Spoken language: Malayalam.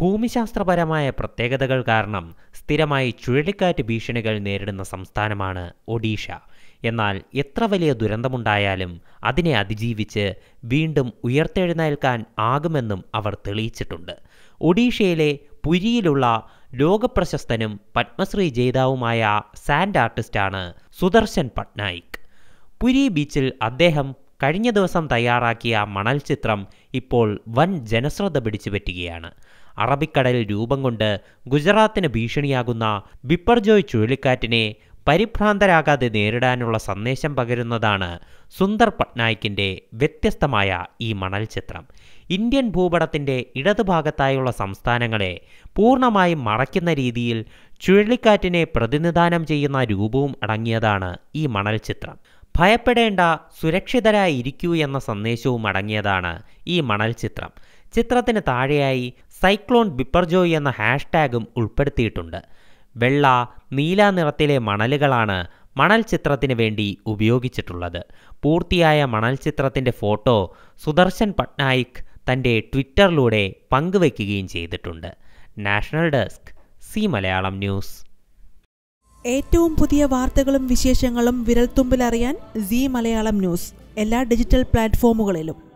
ഭൂമിശാസ്ത്രപരമായ പ്രത്യേകതകൾ കാരണം സ്ഥിരമായി ചുഴലിക്കാറ്റ് ഭീഷണികൾ നേരിടുന്ന സംസ്ഥാനമാണ് ഒഡീഷ എന്നാൽ എത്ര വലിയ ദുരന്തമുണ്ടായാലും അതിനെ അതിജീവിച്ച് വീണ്ടും ഉയർത്തെഴുന്നേൽക്കാൻ ആകുമെന്നും അവർ തെളിയിച്ചിട്ടുണ്ട് ഒഡീഷയിലെ പുരിയിലുള്ള ലോകപ്രശസ്തനും പത്മശ്രീ ജേതാവുമായ സാൻഡ് ആർട്ടിസ്റ്റാണ് സുദർശൻ പട്നായിക് പുരി ബീച്ചിൽ അദ്ദേഹം കഴിഞ്ഞ ദിവസം തയ്യാറാക്കിയ മണൽ ചിത്രം ഇപ്പോൾ വൻ ജനശ്രദ്ധ പിടിച്ചുപറ്റുകയാണ് അറബിക്കടലിൽ രൂപം കൊണ്ട് ഗുജറാത്തിന് ഭീഷണിയാകുന്ന ബിപ്പർജോയ് ചുഴലിക്കാറ്റിനെ പരിഭ്രാന്തരാകാതെ നേരിടാനുള്ള സന്ദേശം പകരുന്നതാണ് സുന്ദർ പട്നായിക്കിൻ്റെ വ്യത്യസ്തമായ ഈ മണൽ ചിത്രം ഇന്ത്യൻ ഭൂപടത്തിൻ്റെ ഇടതുഭാഗത്തായുള്ള സംസ്ഥാനങ്ങളെ പൂർണ്ണമായും മറയ്ക്കുന്ന രീതിയിൽ ചുഴലിക്കാറ്റിനെ പ്രതിനിധാനം ചെയ്യുന്ന രൂപവും അടങ്ങിയതാണ് ഈ മണൽ ചിത്രം ഭയപ്പെടേണ്ട സുരക്ഷിതരായിരിക്കൂ എന്ന സന്ദേശവും അടങ്ങിയതാണ് ഈ മണൽ ചിത്രം ചിത്രത്തിന് താഴെയായി സൈക്ലോൺ ബിപ്പർജോയ് എന്ന ഹാഷ്ടാഗും ഉൾപ്പെടുത്തിയിട്ടുണ്ട് വെള്ള നീല നിറത്തിലെ മണലുകളാണ് മണൽ ചിത്രത്തിന് വേണ്ടി ഉപയോഗിച്ചിട്ടുള്ളത് പൂർത്തിയായ മണൽ ചിത്രത്തിൻ്റെ ഫോട്ടോ സുദർശൻ പട്നായിക് തൻ്റെ ട്വിറ്ററിലൂടെ പങ്കുവയ്ക്കുകയും ചെയ്തിട്ടുണ്ട് national desk Zee Malayalam news ഏറ്റവും പുതിയ വാർത്തകളും വിശേഷങ്ങളും വിരൽത്തുമ്പിലറിയാൻ സി മലയാളം ന്യൂസ് എല്ലാ ഡിജിറ്റൽ പ്ലാറ്റ്ഫോമുകളിലും